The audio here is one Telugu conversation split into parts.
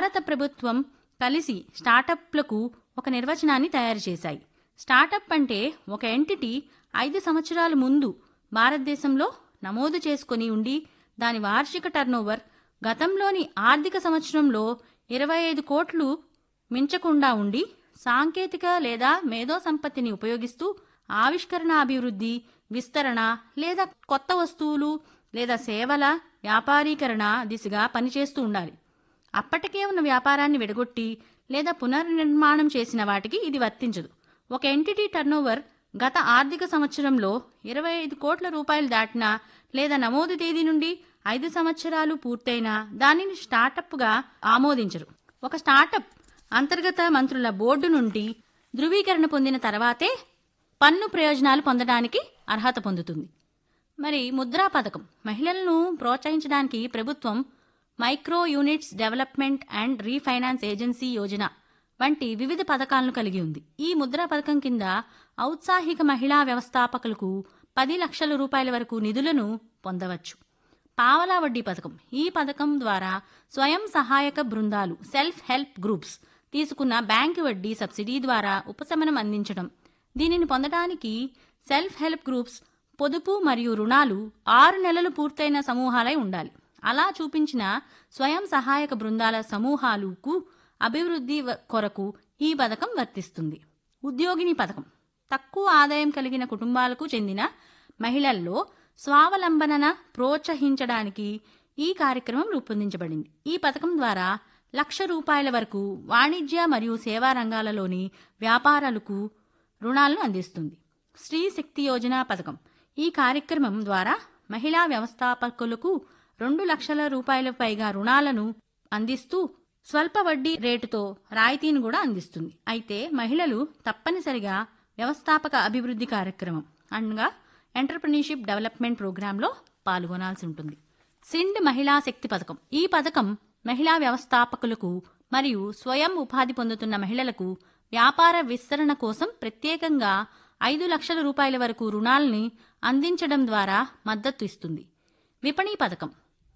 భారత ప్రభుత్వం కలిసి స్టార్టప్లకు ఒక నిర్వచనాన్ని తయారు చేశాయి స్టార్టప్ అంటే ఒక ఎంటిటీ ఐదు సంవత్సరాల ముందు భారతదేశంలో నమోదు చేసుకొని ఉండి దాని వార్షిక టర్నోవర్ గతంలోని ఆర్థిక సంవత్సరంలో ఇరవై ఐదు కోట్లు మించకుండా ఉండి సాంకేతిక లేదా మేధో సంపత్తిని ఉపయోగిస్తూ ఆవిష్కరణ అభివృద్ధి విస్తరణ లేదా కొత్త వస్తువులు లేదా సేవల వ్యాపారీకరణ దిశగా పనిచేస్తూ ఉండాలి అప్పటికే ఉన్న వ్యాపారాన్ని విడగొట్టి లేదా పునర్నిర్మాణం చేసిన వాటికి ఇది వర్తించదు ఒక ఎంటిటీ టర్నోవర్ గత ఆర్థిక సంవత్సరంలో ఇరవై ఐదు కోట్ల రూపాయలు దాటినా లేదా నమోదు తేదీ నుండి ఐదు సంవత్సరాలు పూర్తయినా దానిని స్టార్టప్గా ఆమోదించరు ఒక స్టార్టప్ అంతర్గత మంత్రుల బోర్డు నుండి ధృవీకరణ పొందిన తర్వాతే పన్ను ప్రయోజనాలు పొందడానికి అర్హత పొందుతుంది మరి ముద్రా పథకం మహిళలను ప్రోత్సహించడానికి ప్రభుత్వం micro units development and refinance agency Yojana వంటి వివిధ పథకాలను కలిగి ఉంది ఈ ముద్రా పథకం కింద ఔత్సాహిక మహిళా వ్యవస్థాపకులకు పది లక్షల రూపాయల వరకు నిధులను పొందవచ్చు పావలా వడ్డీ పథకం ఈ పథకం ద్వారా స్వయం సహాయక బృందాలు సెల్ఫ్ హెల్ప్ గ్రూప్స్ తీసుకున్న బ్యాంకు వడ్డీ సబ్సిడీ ద్వారా ఉపశమనం అందించడం దీనిని పొందడానికి సెల్ఫ్ హెల్ప్ గ్రూప్స్ పొదుపు మరియు రుణాలు ఆరు నెలలు పూర్తయిన సమూహాలై ఉండాలి అలా చూపించిన స్వయం సహాయక బృందాల సమూహాలకు అభివృద్ధి వ- కొరకు ఈ పథకం వర్తిస్తుంది ఉద్యోగిని పథకం తక్కువ ఆదాయం కలిగిన కుటుంబాలకు చెందిన మహిళల్లో స్వావలంబనన ప్రోత్సహించడానికి ఈ కార్యక్రమం రూపొందించబడింది ఈ పథకం ద్వారా లక్ష రూపాయల వరకు వాణిజ్య మరియు సేవా రంగాలలోని వ్యాపారాలకు రుణాలను అందిస్తుంది స్త్రీ శక్తి యోజన పథకం ఈ కార్యక్రమం ద్వారా మహిళా వ్యవస్థాపకులకు రెండు లక్షల రూపాయల పైగా రుణాలను అందిస్తూ స్వల్ప వడ్డీ రేటుతో రాయితీని కూడా అందిస్తుంది అయితే మహిళలు తప్పనిసరిగా వ్యవస్థాపక అభివృద్ధి కార్యక్రమం అనగా ఎంటర్ప్రినర్షిప్ డెవలప్మెంట్ ప్రోగ్రాంలో పాల్గొనాల్సి ఉంటుంది సిండ్ మహిళా శక్తి పథకం ఈ పథకం మహిళా వ్యవస్థాపకులకు మరియు స్వయం ఉపాధి పొందుతున్న మహిళలకు వ్యాపార విస్తరణ కోసం ప్రత్యేకంగా ఐదు లక్షల రూపాయల వరకు రుణాలని అందించడం ద్వారా మద్దతు ఇస్తుంది విపణి పథకం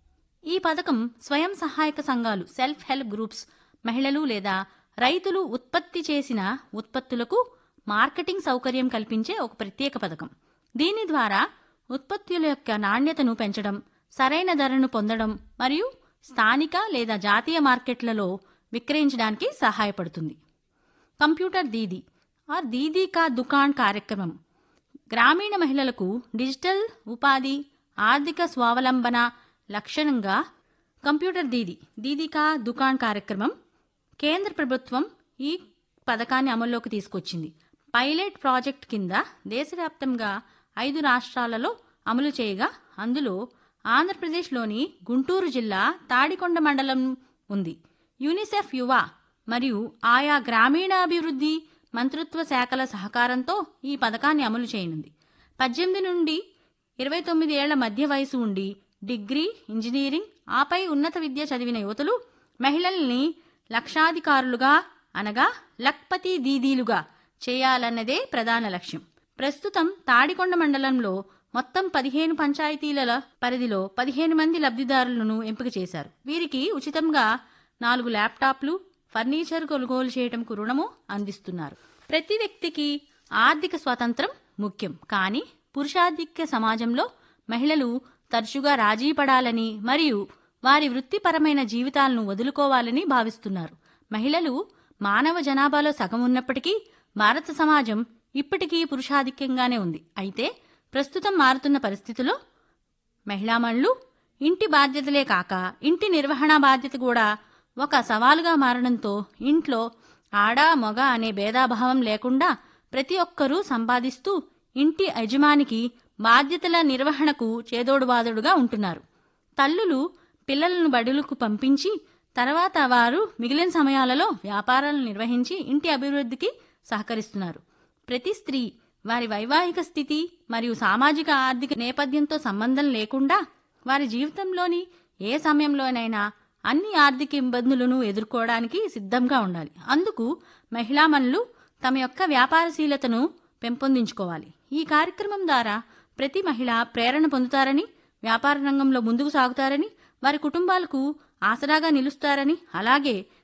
ఈ పథకం స్వయం సహాయక సంఘాలు సెల్ఫ్ హెల్ప్ గ్రూప్స్ మహిళలు లేదా రైతులు ఉత్పత్తి చేసిన ఉత్పత్తులకు మార్కెటింగ్ సౌకర్యం కల్పించే ఒక ప్రత్యేక పథకం దీని ద్వారా ఉత్పత్తుల యొక్క నాణ్యతను పెంచడం సరైన ధరను పొందడం మరియు స్థానిక లేదా జాతీయ మార్కెట్లలో విక్రయించడానికి సహాయపడుతుంది కంప్యూటర్ దీదీ ఆర్ దీదీ కా దుకాణ్ కార్యక్రమం గ్రామీణ మహిళలకు డిజిటల్ ఉపాధి ఆర్థిక స్వావలంబన లక్షణంగా కంప్యూటర్ దీదీ దీదీ కా దుకాణ్ కార్యక్రమం కేంద్ర ప్రభుత్వం ఈ పథకాన్ని అమల్లోకి తీసుకొచ్చింది పైలట్ ప్రాజెక్ట్ కింద దేశవ్యాప్తంగా ఐదు రాష్ట్రాలలో అమలు చేయగా అందులో ఆంధ్రప్రదేశ్లోని గుంటూరు జిల్లా తాడికొండ మండలం ఉంది యూనిసెఫ్ యువ మరియు ఆయా గ్రామీణాభివృద్ధి మంత్రిత్వ శాఖల సహకారంతో ఈ పథకాన్ని అమలు చేయనుంది పద్దెనిమిది నుండి ఇరవై తొమ్మిది ఏళ్ల మధ్య వయసు ఉండి డిగ్రీ ఇంజనీరింగ్ ఆపై ఉన్నత విద్య చదివిన యువతులు మహిళల్ని లక్షాధికారులుగా అనగా లక్పతి దీదీలుగా చేయాలన్నదే ప్రధాన లక్ష్యం ప్రస్తుతం తాడికొండ మండలంలో మొత్తం పదిహేను పంచాయతీల పరిధిలో పదిహేను మంది లబ్ధిదారులను ఎంపిక చేశారు వీరికి ఉచితంగా నాలుగు ల్యాప్టాప్లు ఫర్నిచర్ కొనుగోలు చేయటంకు రుణము అందిస్తున్నారు ప్రతి వ్యక్తికి ఆర్థిక స్వాతంత్రం ముఖ్యం కానీ పురుషాధిక్య సమాజంలో మహిళలు తరచుగా రాజీ పడాలని మరియు వారి వృత్తిపరమైన జీవితాలను వదులుకోవాలని భావిస్తున్నారు మహిళలు మానవ జనాభాలో సగం ఉన్నప్పటికీ భారత సమాజం ఇప్పటికీ పురుషాధిక్యంగానే ఉంది అయితే ప్రస్తుతం మారుతున్న పరిస్థితుల్లో మహిళామణులు ఇంటి బాధ్యతలే కాక ఇంటి నిర్వహణ బాధ్యత కూడా ఒక సవాలుగా మారడంతో ఇంట్లో ఆడ మగ అనే భేదాభావం లేకుండా ప్రతి ఒక్కరూ సంపాదిస్తూ ఇంటి యజమానికి బాధ్యతల నిర్వహణకు చేదోడుబాదుడుగా ఉంటున్నారు తల్లులు పిల్లలను బడులకు పంపించి తర్వాత వారు మిగిలిన సమయాలలో వ్యాపారాలను నిర్వహించి ఇంటి అభివృద్ధికి సహకరిస్తున్నారు ప్రతి స్త్రీ వారి వైవాహిక స్థితి మరియు సామాజిక ఆర్థిక నేపథ్యంతో సంబంధం లేకుండా వారి జీవితంలోని ఏ సమయంలోనైనా అన్ని ఆర్థిక ఇబ్బందులను ఎదుర్కోవడానికి సిద్ధంగా ఉండాలి అందుకు మహిళామణులు తమ యొక్క వ్యాపారశీలతను పెంపొందించుకోవాలి ఈ కార్యక్రమం ద్వారా ప్రతి మహిళ ప్రేరణ పొందుతారని వ్యాపార రంగంలో ముందుకు సాగుతారని వారి కుటుంబాలకు ఆసరాగా నిలుస్తారని అలాగే